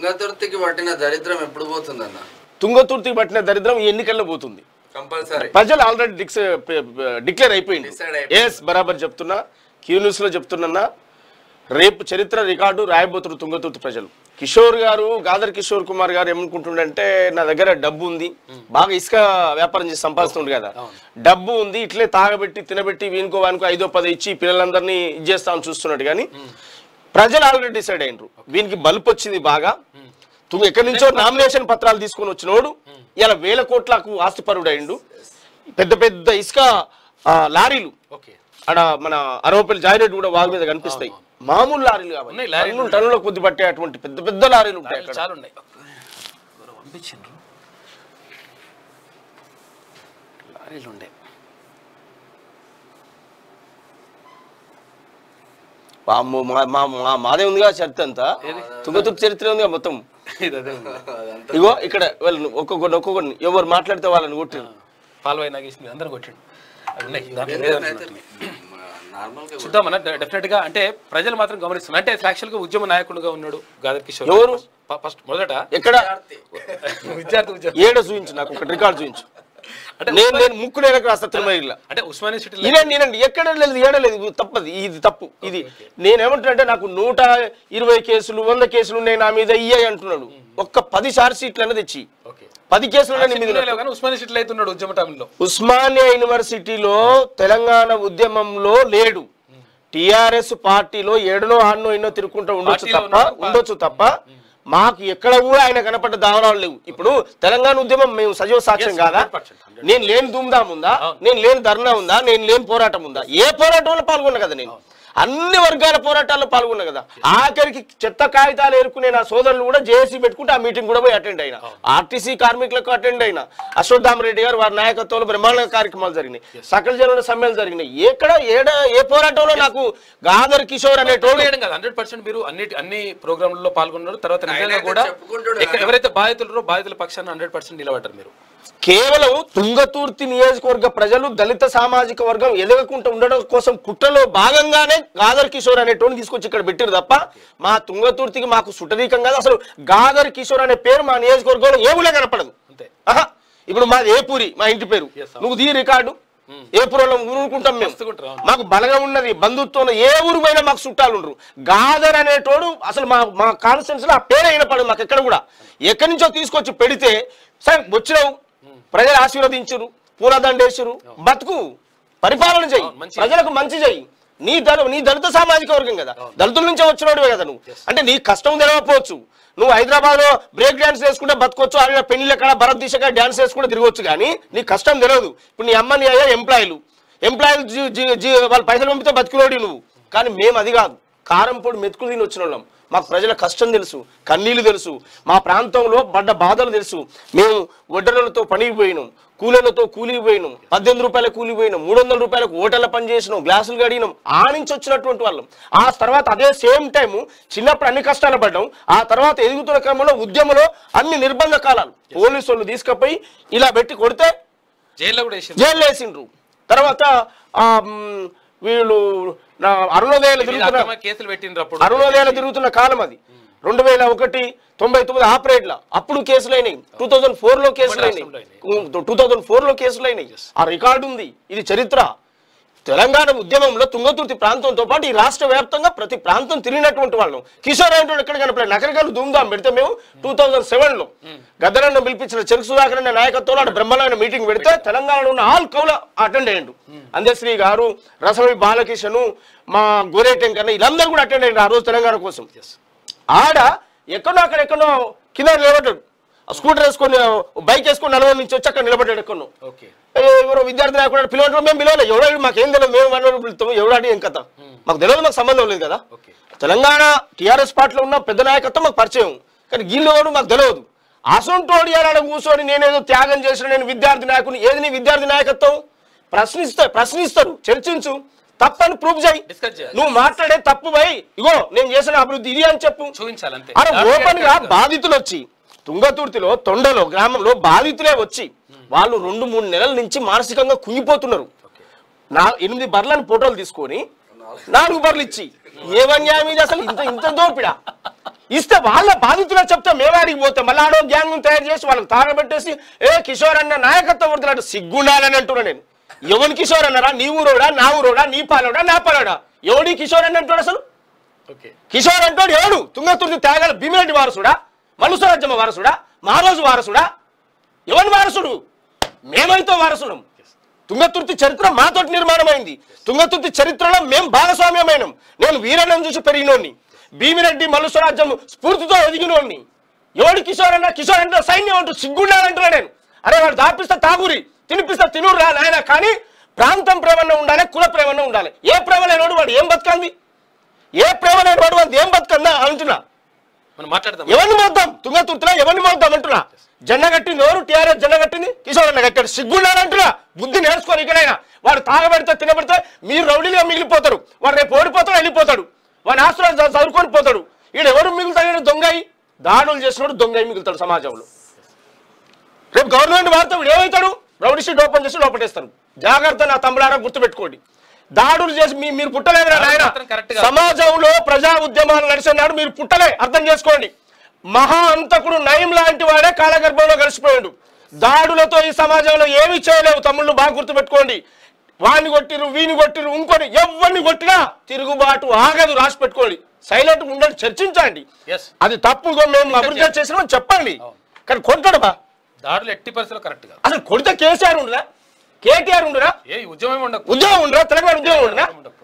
తుంగతుర్తికి పట్టిన దరిద్రం ఎప్పుడు పోతుందన్న తుంగతుర్తికి పట్టిన దరిద్రం ఈ ఎన్నికల్లో పోతుంది కంపల్సరీ ప్రజలు ఆల్రెడీ డిక్స్ డిక్లేర్ అయిపోయింది Decide అయిపోయింది. ఎస్ బరాబర్ చెప్తున్నా క్యూ న్యూస్ లో చెప్తున్నా రేపు చరిత్ర రికార్డు రాయబోతున్నారు తుంగతుర్తి ప్రజలు కిషోర్ గారు గాదర్ కిషోర్ కుమార్ గారు ఏమనుకుంటుండంటే నా దగ్గర డబ్బు ఉంది బాగా ఇసుక వ్యాపారం చేసి సంపాదిస్తుండు కదా డబ్బు ఉంది ఇట్లే తాగబెట్టి తినబెట్టి వీనికో వానికో ఐదో పది ఇచ్చి పిల్లలందరినీ ఇది చేస్తామని చూస్తున్నాడు కానీ ప్రజలు ఆల్రెడీ డిసైడ్ అయినరు వీనికి బల్బ్ వచ్చింది బాగా తుంగ ఎక్కడి నుంచో నామినేషన్ పత్రాలు తీసుకొని వచ్చినోడు ఇలా వేల కోట్లకు ఆస్తిపరుడు అయిండు పెద్ద పెద్ద ఇసుక ఆ, లారీలు ఓకే ఆడ మన అరవపల్లి జాయిరెడ్డి కూడా వాగు మీద కనిపిస్తాయి మామూలు లారీలు కాబట్టి ఉన్నాయి, లారీలు టన్నులు టన్నుల కొద్ది పట్టే అటువంటి పెద్ద పెద్ద లారీలు ఉంటాయి అక్కడ చాలా ఉన్నాయి ఎవరో పంపించిండ్రు లారీలు ఉండే వామ్మో, మా- మా- మా- మాదే ఉందిగా చరిత్ర అంతా తుంగతుర్తి చరిత్ర ఉందిగా మొత్తం ఇది అదే ఉంది ఇగో ఇక్కడ వాళ్ళని ఒక్కొక్కరిని ఒక్కొక్కరిని ఎవరు మాట్లాడితే వాళ్ళని కొట్టిరు పాల్వాయి నాగేసింది అందరూ కొట్టిండు అవి ఉన్నాయి దాంట్లో లేదనుకుంటున్నాను. నార్మల్ గా చూద్దామన్న డెఫినెట్ గా అంటే ప్రజలు మాత్రం గమనిస్తున్నారు అంటే యాక్చువల్ గా ఉద్యమ నాయకుడుగా ఉన్నాడు గాదర్ కిషోర్ ఎవరు? ఫస్ట్ మొదట ఎక్కడ విద్యార్థి ఉద్యమం ఏడ చూపించు నాకు ఒక రికార్డు చూపించు అంటే నేను నేను ముక్కు నేలకు రాస్తా తిరుమల అంటే ఉస్మానియా సిటీలో ఇదే నేనండి ఎక్కడ లేదు ఏడలేదు ఇది తప్పది ఇది తప్పు ఇది నేనేమంటున్నా నాకు నూట ఇరవై కేసులు వంద కేసులు ఉన్నాయి నా మీద ఇయ్యాయి అంటున్నాడు ఒక్క పది చార్జ్ షీట్లను తెచ్చి ఓకే పది కేసులు నీ మీద సిటీలో లేవు కానీ ఉస్మానియా సిటీలో అయితే ఉన్నాడు ఉద్యమ టైంలో ఉస్మానియా యూనివర్సిటీలో తెలంగాణ ఉద్యమంలో లేడు టిఆర్ఎస్ పార్టీలో ఏడనో ఆడనో ఎన్నో తిరుగుకుంటూ ఉండొచ్చు పార్టీలో తప్ప ఉన్నాడు. ఉండొచ్చు తప్ప మాకు ఎక్కడ కూడా ఆయన కనపడ్డ దావనాలు లేవు ఇప్పుడు తెలంగాణ ఉద్యమం మేము సజీవ సాక్ష్యం Yes, కాదా 100%, నేను లేని దుమ్దాం ఉందా నేను లేని ధర్నా ఉందా నేను లేని పోరాటం ఉందా ఏ పోరాటంలో పాల్గొన్నా కదా నేను అన్ని వర్గాల పోరాటాల్లో పాల్గొన్నా కదా ఆఖరికి చెత్త కాగితాలు ఏరుకునే నా సోదరులు కూడా జేఏసీ పెట్టుకుంటే ఆ మీటింగ్ కూడా పోయి అటెండ్ అయినా ఆర్టీసీ కార్మికులకు అటెండ్ అయినా అశ్వత్థామరెడ్డి గారు వారి నాయకత్వంలో బ్రహ్మాండ కార్యక్రమాలు జరిగినాయి సకల జనుల సమ్మెలు జరిగినాయి ఎక్కడ ఏడ ఏ పోరాటంలో నాకు గాదర్ కిషోర్ అనే టోల్ చేయడం కాదు హండ్రెడ్ పర్సెంట్ మీరు అన్ని అన్ని ప్రోగ్రాంలలో పాల్గొన్నారు తర్వాత నిజంగా అయితే కూడా చెప్పుకుంటాడు ఎక్క- ఎవరైతే బాధితులరో బాధితుల పక్షాన్ని హండ్రెడ్ పర్సెంట్ నిలబడ్డారు మీరు కేవలం తుంగతుర్తి నియోజకవర్గ ప్రజలు దళిత సామాజిక వర్గం ఎదగకుండా ఉండడం కోసం కుట్రలో భాగంగానే గాదర్ కిషోర్ అనేటువంటి తీసుకొచ్చి ఇక్కడ పెట్టారు తప్ప మా తుంగతుర్తికి మాకు సుటరీకం కాదు అసలు గాదర్ కిషోర్ అనే పేరు మా నియోజకవర్గంలో ఏములే కనపడదు అంతే ఆహా ఇప్పుడు మాది ఏపూరి మా ఇంటి పేరు Yes, sir. నువ్వు దీ రికార్డు ఏపురంలో ఊరుకుంటాం మేము మస్తుకుంటారు, అవును. మాకు బలగం ఉన్నది బంధుత్వం ఏ ఊరుమైనా మాకు చుట్టాలు ఉండరు గాదర్ అనేటోడు అసలు మా మా కాన్స్టిట్యూన్స్ లో ఆ పేరు అయిన పడదు మాకు ఎక్కడ కూడా ఎక్కడి నుంచో తీసుకొచ్చి పెడితే సరే వచ్చినావు ప్రజలు ఆశీర్వదించరు పూలదండేశ్వరు బతుకు పరిపాలన చెయ్యి అవును, మంచి- ప్రజలకు మంచి చెయ్యి నీ దళ నీ దళిత సామాజిక వర్గం కదా దళితుల నుంచే వచ్చినోడివే కదా నువ్వు అంటే నీ కష్టం తెలవకపోవచ్చు నువ్వు హైదరాబాద్ లో బ్రేక్ డాన్స్ వేసుకుంటే బతకొచ్చు ఆడ పెళ్లిళ్ళ కాడ భరత్ దిశగా డాన్స్ వేసుకుంటే తిరగొచ్చు కానీ నీ కష్టం తెలియదు ఇప్పుడు నీ అమ్మ నీ అయ్యా ఎంప్లాయీలు ఎంప్లాయీలు జీ- జీ- జీ- వాళ్ళు పైసలు పంపితే బతికినోడి నువ్వు కానీ మేము అది కాదు కారం పొడి మెతుకులు తిని వచ్చిన వాళ్ళం మాకు ప్రజల కష్టం తెలుసు కన్నీళ్లు తెలుసు మా ప్రాంతంలో పడ్డ బాధలు తెలుసు మేము వడ్డలతో పనికి పోయినాం కూలీలతో కూలికి పోయినాం పద్దెనిమిది రూపాయల కూలి పోయినాం మూడు వందల రూపాయలకు హోటల్లో పని చేసినాం గ్లాసులు గడిగినాం ఆ నుంచి వచ్చినటువంటి వాళ్ళం ఆ తర్వాత అదే సేమ్ టైం చిన్నప్పుడు అన్ని కష్టాలు పడ్డాం ఆ తర్వాత ఎదుగుతున్న క్రమంలో ఉద్యమంలో అన్ని నిర్బంధ కాలాలు పోలీసు వాళ్ళు తీసుకుపోయి ఇలా పెట్టి కొడితే జైల్లో కూడా వేసిండ్రు జైలు వేసిండ్రు తర్వాత ఆ, మ్, వీళ్ళు నా అరుణోదయాలు మీరు తిరుగుతున్న అక్రమ కేసులు పెట్టిండ్రు అప్పుడు అరుణోదయాలు తిరుగుతున్న కాలం అది రెండు వేల ఒకటి తొంభై తొమ్మిది ఆపరేట్ల అప్పుడు కేసులు అయినాయి టూ థౌజండ్ ఫోర్ లో కేసులు అయినాయి రాష్ట్రంలో టూ థౌజండ్ ఫోర్ లో కేసులు అయినాయి ఆ రికార్డు ఉంది ఇది చరిత్ర తెలంగాణ ఉద్యమంలో తుంగతుర్తి ప్రాంతంతో పాటు ఈ రాష్ట్ర వ్యాప్తంగా ప్రతి ప్రాంతం తిరిగినటువంటి వాళ్ళం కిషోర్ అంటే ఎక్కడ కనపడలేదు నకరికలు ధూమ్ధాం పెడితే మేము టూ థౌజండ్ సెవెన్ లో గద్దరన్న పిలిపించిన చెరుకు సుధాకర్ అనే నాయకత్వంలో అక్కడ బ్రహ్మాండమైన మీటింగ్ పెడితే తెలంగాణలో ఉన్న ఆల్ కౌల అటెండ్ అయ్యండు అందశ్రీ గారు రసమి బాలకిషను మా గోరేటెంకన్న వీళ్ళందరూ కూడా అటెండ్ అయ్యండి ఆ రోజు తెలంగాణ కోసం ఆడ ఎక్కడో అక్కడ ఎక్కడో కింద నిలబడ్డాడు ఆ స్కూటర్ వేసుకొని బైక్ వేసుకొని నలభై నుంచి వచ్చి అక్కడ నిలబడ్డాడు ఎక్కడో ఓకే ఏ, ఎవరో విద్యార్థి నాయకుడు పిలవడం మేము పిలవలేదు ఎవడాడు మాకేం తెలియదు మేము వన్ పిలుస్తాము ఎవడాడి ఏం కథ మాకు తెలియదు మాకు సంబంధం లేదు కదా ఓకే తెలంగాణ టీఆర్ఎస్ పార్టీలో ఉన్న పెద్ద నాయకత్వం మాకు పరిచయం కానీ గీళ్ళు మాకు తెలియదు అసొంటోడి ఆడ కూర్చొని నేనేదో త్యాగం చేసిన నేను విద్యార్థి నాయకుని ఏది నీ విద్యార్థి నాయకత్వం ప్రశ్నిస్తా ప్రశ్నిస్తారు చర్చించు తప్పని ప్రూఫ్ చేయి Discuss చేయాలి. నువ్వు మాట్లాడే తప్పు పోయి ఇగో నేను చేసిన అభివృద్ధి ఇది అని చెప్పు చూపించాలి అంతే అరే ఓపెన్ గా బాధితులు వచ్చి తుంగతుర్తిలో తొండలో గ్రామంలో బాధితులే వచ్చి వాళ్ళు రెండు మూడు నెలల నుంచి మానసికంగా కుంగిపోతున్నారు నా ఎనిమిది బర్లను ఫోటోలు తీసుకొని నాలుగు బర్లు ఇచ్చి ఏ అన్యాయం ఇది అసలు ఇంత ఇంత దోపిడా ఇస్తే వాళ్ళ బాధితులు చెప్తే మేము ఆడికి పోతే మళ్ళీ ఆడో గ్యాంగ్ తయారు చేసి వాళ్ళకి తాగబెట్టేసి ఏ కిషోర్ అన్న నాయకత్వం పడుతున్నాడు సిగ్గుండాలని అంటున్నా నేను ఎవని కిషోర్ అన్నారా నీ ఊరోడా నా ఊరోడా నీ పాలోడా నా పాలోడా ఎవడి కిషోర్ అని అంటాడు అసలు ఓకే కిషోర్ అంటాడు ఎవడు తుంగతుర్తి త్యాగాల భీమిరెడ్డి వారసుడా మనుసరాజ్యమ వారసుడా మహారాజు వారసుడా ఎవరి వారసుడు మేమైతే వారసుడం తుంగతుర్తి చరిత్ర మాతోటి నిర్మాణమైంది తుంగతుర్తి చరిత్రలో మేం భాగస్వామ్యమైనం నేను వీరన్నను చూసి పెరిగినోడిని భీమిరెడ్డి మల్లుస్వరాజ్యం స్ఫూర్తితో ఎదిగినోడిని ఎవడు కిషోర్ అన్న కిషోర్ అంటే సైన్యం అంటూ సిగ్గుండాలంటున్నా నేను అరే వాడు దాపిస్తే తాగురి తినిపిస్తే తినురు రా నాయన కానీ ప్రాంతం ప్రేమన్న ఉండాలి కుల ప్రేమన్న ఉండాలి ఏ ప్రేమ లేనివాడు వాడు ఏం బతకాలి ఏ ప్రేమ లేనివాడు వాడు ఏం బతకందా అంటున్నా మనం మాట్లాడదాం ఎవరిని మోద్దాం తుంగతుర్తిలో ఎవరిని మోద్దాం అంటున్నా జెండా కట్టింది ఎవరు టీఆర్ఎస్ జెండా కట్టింది కిషోర్ అన్న కట్టాడు సిగ్గున్నాడంటున్నా బుద్ధి నేర్చుకొని ఇకనైనా వాడు తాగబెడితే తినబెడితే మీరు రౌడీలుగా మిగిలిపోతారు వాడు రేపు ఓడిపోతాడు వెళ్ళిపోతాడు వాడి ఆశ్రయం చ- చదువుకొని పోతాడు ఈడు ఎవరు మిగులుతాడు దొంగయి దాడులు చేసినోడు దొంగయి మిగులుతాడు సమాజంలో రేపు గవర్నమెంట్ వారితో వీడు ఏమవుతాడు రౌడీ షీట్ ఓపెన్ చేసి లోపటేస్తారు జాగ్రత్త నా తమ్ముడారా గుర్తుపెట్టుకోండి దాడులు చేసి మీ మీరు పుట్టలేదురా అది నాయన మాత్రం correct కాదు. సమాజంలో ప్రజా ఉద్యమాలు నడిచినాడు మీరు పుట్టలే అర్థం చేసుకోండి మహా అంతకుడు నయం లాంటి వాడే కాలగర్భంలో కలిసిపోయాడు దాడులతో ఈ సమాజంలో ఏమీ చేయలేవు తమ్ముళ్ళు బాగా గుర్తుపెట్టుకోండి వాడిని కొట్టిరు వీని కొట్టిరు ఇంకొని ఎవరిని కొట్టినా తిరుగుబాటు ఆగదు రాసి పెట్టుకోండి సైలెంట్ ఉండండి చర్చించండి ఎస్ అది తప్పుగా మేము అభివృద్ధి చేసినామని చెప్పండి కానీ కొట్టాడు బా దాడులు ఎట్టి పరిస్థితుల్లో కరెక్ట్ కాదు అసలు కొడితే కేసీఆర్ ఉండరా కేటీఆర్ ఉండరా ఏ ఈ ఉద్యమం ఏమి ఉండదు ఉద్యోగం ఉండరా తెలంగాణ ఉద్యోగం ఉండరా ఉండదు